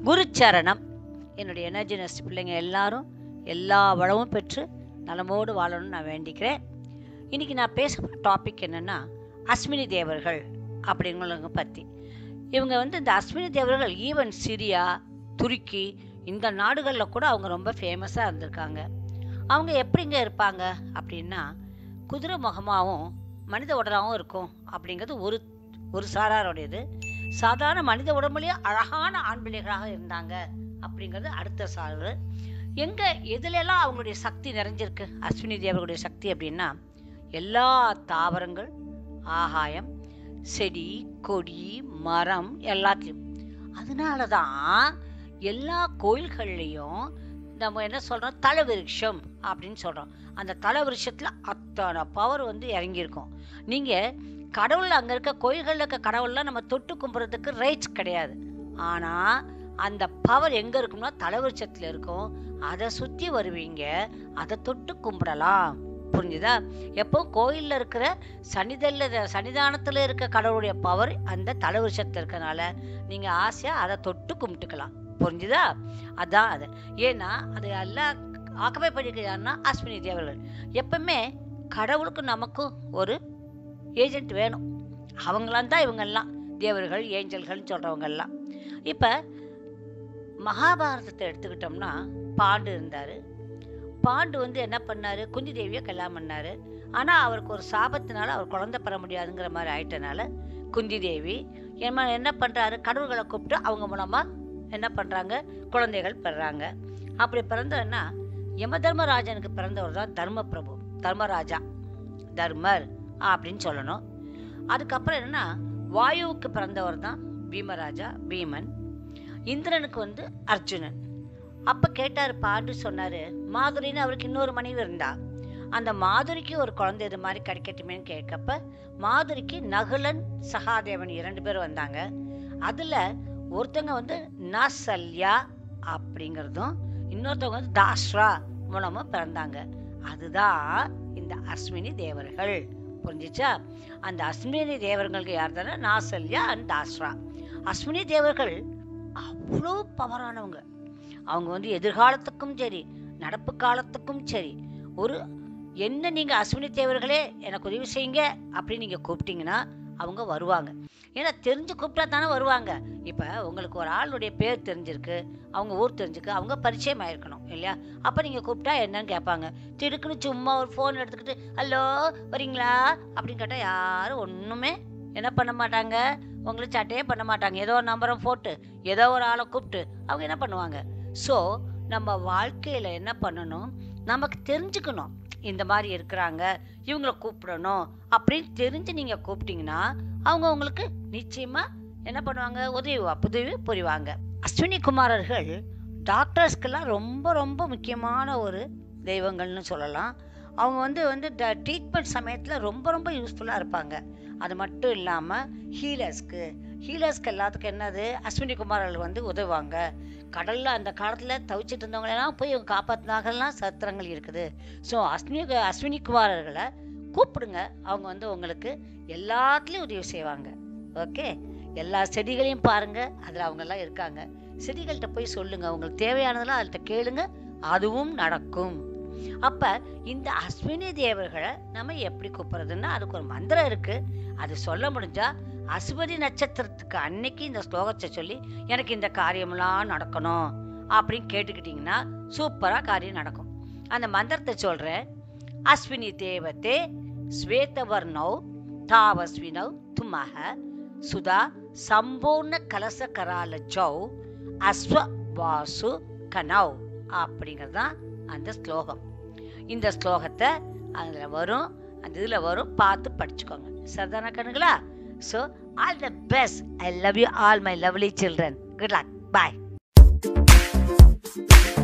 குருச்சரணம் என்னுடைய எனர்ஜினஸ் பிள்ளைங்க எல்லாரும் எல்லா வளமும் பெற்று நலமோடு வாழணும்னு நான் வேண்டிக்கிறேன் இன்னைக்கு நான் பேச டாபிக் என்னன்னா அஸ்வினி தேவர்கள் அப்படிங்கிறவங்க பற்றி இவங்க வந்து இந்த அஸ்வினி தேவர்கள் ஈவன் சிரியா துருக்கி இந்த நாடுகளில் கூட அவங்க ரொம்ப ஃபேமஸாக இருந்திருக்காங்க அவங்க எப்படிங்க இருப்பாங்க அப்படின்னா குதிரை முகமாகவும் மனித உடலாகவும் இருக்கும் அப்படிங்கிறது ஒரு ஒரு சாராருடையது சாதாரண மனித உடம்புலயே அழகான ஆண் பிள்ளைகளாக இருந்தாங்க அப்படிங்கிறது அடுத்த சாறு எங்க எதுலெல்லாம் அவங்களுடைய சக்தி நிறைஞ்சிருக்கு அஸ்வினி தேவர்களுடைய சக்தி அப்படின்னா எல்லா தாவரங்கள் ஆகாயம் செடி கொடி மரம் எல்லாத்தையும் அதனால தான் எல்லா கோயில்கள்லையும் நம்ம என்ன சொல்றோம் தலவிருஷம் அப்படின்னு சொல்றோம் அந்த தலவிருஷத்துல அத்தனை பவர் வந்து இறங்கியிருக்கும் நீங்க கடவுள் அங்க இருக்க கோயில்கள்ல இருக்க கடவுள்லாம் நம்ம தொட்டு கும்பிட்றதுக்கு ரைட்ஸ் கிடையாது ஆனா அந்த பவர் எங்க இருக்கும்னா தலவிருஷத்துல இருக்கும் அதை சுத்தி வருவீங்க அதை தொட்டு கும்பிடலாம் புரிஞ்சுதா எப்போ கோயில்ல இருக்கிற சன்னிதல்ல சன்னிதானத்துல இருக்க கடவுளுடைய பவர் அந்த தலவிருஷத்துல இருக்கனால நீங்க ஆசையா அதை தொட்டு கும்பிட்டுக்கலாம் புரிஞ்சுதா அதான் அது ஏன்னா அது எல்லாம் ஆக்கமே பண்ணிக்கிறாருன்னா அஸ்வினி தேவர்கள் எப்பவுமே கடவுளுக்கு நமக்கும் ஒரு ஏஜென்ட் வேணும் அவங்களாம் தான் இவங்கெல்லாம் தேவர்கள் ஏஞ்சல்கள்னு சொல்றவங்க எல்லாம் இப்ப மகாபாரதத்தை எடுத்துக்கிட்டோம்னா பாண்டு இருந்தாரு பாண்டு வந்து என்ன பண்ணாரு குந்தி தேவியை கல்யாணம் பண்ணாரு ஆனா அவருக்கு ஒரு சாபத்தினால அவர் குழந்தை பெற முடியாதுங்கிற மாதிரி ஆயிட்டனால குந்தி தேவி என்ன என்ன பண்றாரு கடவுள்களை கூப்பிட்டு அவங்க மூலமா என்ன பண்றாங்க குழந்தைகள் பெறாங்க அப்படி பிறந்ததுன்னா யம தர்மராஜனுக்கு பிறந்தவர் தான் தர்ம பிரபு தர்மராஜா தர்மர் அப்படின்னு சொல்லணும் அதுக்கப்புறம் என்னன்னா வாயுவுக்கு பிறந்தவர் தான் பீமராஜா பீமன் இந்திரனுக்கு வந்து அர்ஜுனன் அப்ப கேட்டாரு பாண்டு சொன்னாரு மாதுரின்னு அவருக்கு இன்னொரு மனைவி இருந்தா அந்த மாதுரிக்கு ஒரு குழந்தை இது மாதிரி கிடைக்கட்டுமேன்னு கேட்கப்ப மாதுரிக்கு நகுலன் சகாதேவன் இரண்டு பேர் வந்தாங்க அதுல ஒருத்தங்க வந்து நசல்யா அப்படிங்கிறதும் இன்னொருத்தவங்க வந்து தாஸ்ரா மூலமா பிறந்தாங்க அதுதான் இந்த அஸ்வினி தேவர்கள் புரிஞ்சுச்சா அந்த அஸ்வினி தேவர்களுக்கு யார் தானே நாசல்யா அண்ட் தாஸ்ரா அஸ்வினி தேவர்கள் அவ்வளோ பவரானவங்க அவங்க வந்து எதிர்காலத்துக்கும் சரி நடப்பு காலத்துக்கும் சரி ஒரு என்ன நீங்க அஸ்வினி தேவர்களே எனக்கு உதவி செய்யுங்க அப்படின்னு நீங்க கூப்பிட்டீங்கன்னா அவங்க வருவாங்க ஏன்னா தெரிஞ்சு கூப்பிட்டா தானே வருவாங்க இப்ப உங்களுக்கு ஒரு ஆளுடைய பேர் தெரிஞ்சிருக்கு அவங்க ஊர் தெரிஞ்சிருக்கு அவங்க பரிச்சயம் ஆயிருக்கணும் இல்லையா அப்ப நீங்க கூப்பிட்டா என்னன்னு கேட்பாங்க திடுக்குன்னு சும்மா ஒரு ஃபோன் எடுத்துக்கிட்டு ஹலோ வரீங்களா அப்படின்னு கேட்டா யாரும் ஒண்ணுமே என்ன பண்ண மாட்டாங்க உங்களுக்கு சட்டையே பண்ண மாட்டாங்க ஏதோ ஒரு நம்பரை போட்டு ஏதோ ஒரு ஆளை கூப்பிட்டு அவங்க என்ன பண்ணுவாங்க ஸோ நம்ம வாழ்க்கையில என்ன பண்ணணும் நமக்கு தெரிஞ்சுக்கணும் இந்த மாதிரி இருக்கிறாங்க இவங்களை கூப்பிடணும் அப்படின்னு தெரிஞ்சு நீங்க கூப்பிட்டீங்கன்னா அவங்க உங்களுக்கு நிச்சயமா என்ன பண்ணுவாங்க உதவி உதவி புரிவாங்க அஸ்வினி குமாரர்கள் டாக்டர்ஸ்க்கெல்லாம் ரொம்ப ரொம்ப முக்கியமான ஒரு தெய்வங்கள்னு சொல்லலாம் அவங்க வந்து வந்து ட்ரீட்மெண்ட் சமயத்தில் ரொம்ப ரொம்ப யூஸ்ஃபுல்லாக இருப்பாங்க அது மட்டும் இல்லாமல் ஹீலர்ஸ்க்கு ஹீலர்ஸ்க்கு எல்லாத்துக்கும் என்னது அஸ்வினி குமாரர்கள் வந்து உதவுவாங்க கடலில் அந்த காலத்தில் தவிச்சிட்டு இருந்தவங்களெல்லாம் போய் இவங்க காப்பாற்றினாங்கலாம் சத்திரங்கள் இருக்குது ஸோ அஸ்வினி அஸ்வினி குமாரர்களை கூப்பிடுங்க அவங்க வந்து உங்களுக்கு எல்லாத்துலேயும் உதவி செய்வாங்க ஓகே எல்லா செடிகளையும் பாருங்க அதில் அவங்கெல்லாம் இருக்காங்க செடிகள்கிட்ட போய் சொல்லுங்க உங்களுக்கு தேவையானதெல்லாம் அதுகிட்ட கேளுங்க அதுவும் நடக்கும் அப்ப இந்த அஸ்வினி தேவர்களை நம்ம எப்படி கூப்பிடுறதுன்னா அதுக்கு ஒரு மந்திரம் இருக்கு அது சொல்ல முடிஞ்சா அஸ்வதி நட்சத்திரத்துக்கு அன்னைக்கு இந்த ஸ்லோகத்தை சொல்லி எனக்கு இந்த காரியமெல்லாம் நடக்கணும் அப்படின்னு கேட்டுக்கிட்டீங்கன்னா சூப்பரா காரியம் நடக்கும் அந்த மந்திரத்தை சொல்றேன் அஸ்வினி தேவத்தே ஸ்வேதவர்ணவ் தாவஸ்வினவ் துமக சுதா சம்பூர்ண கலச கரால ஜௌ அஸ்வ வாசு கனவ் அப்படிங்கிறது தான் அந்த ஸ்லோகம் இந்த ஸ்லோகத்தை அதில் வரும் அந்த இதில் வரும் பார்த்து படிச்சுக்கோங்க சரிதானா கண்ணுங்களா so all the best I love you all my lovely children good luck bye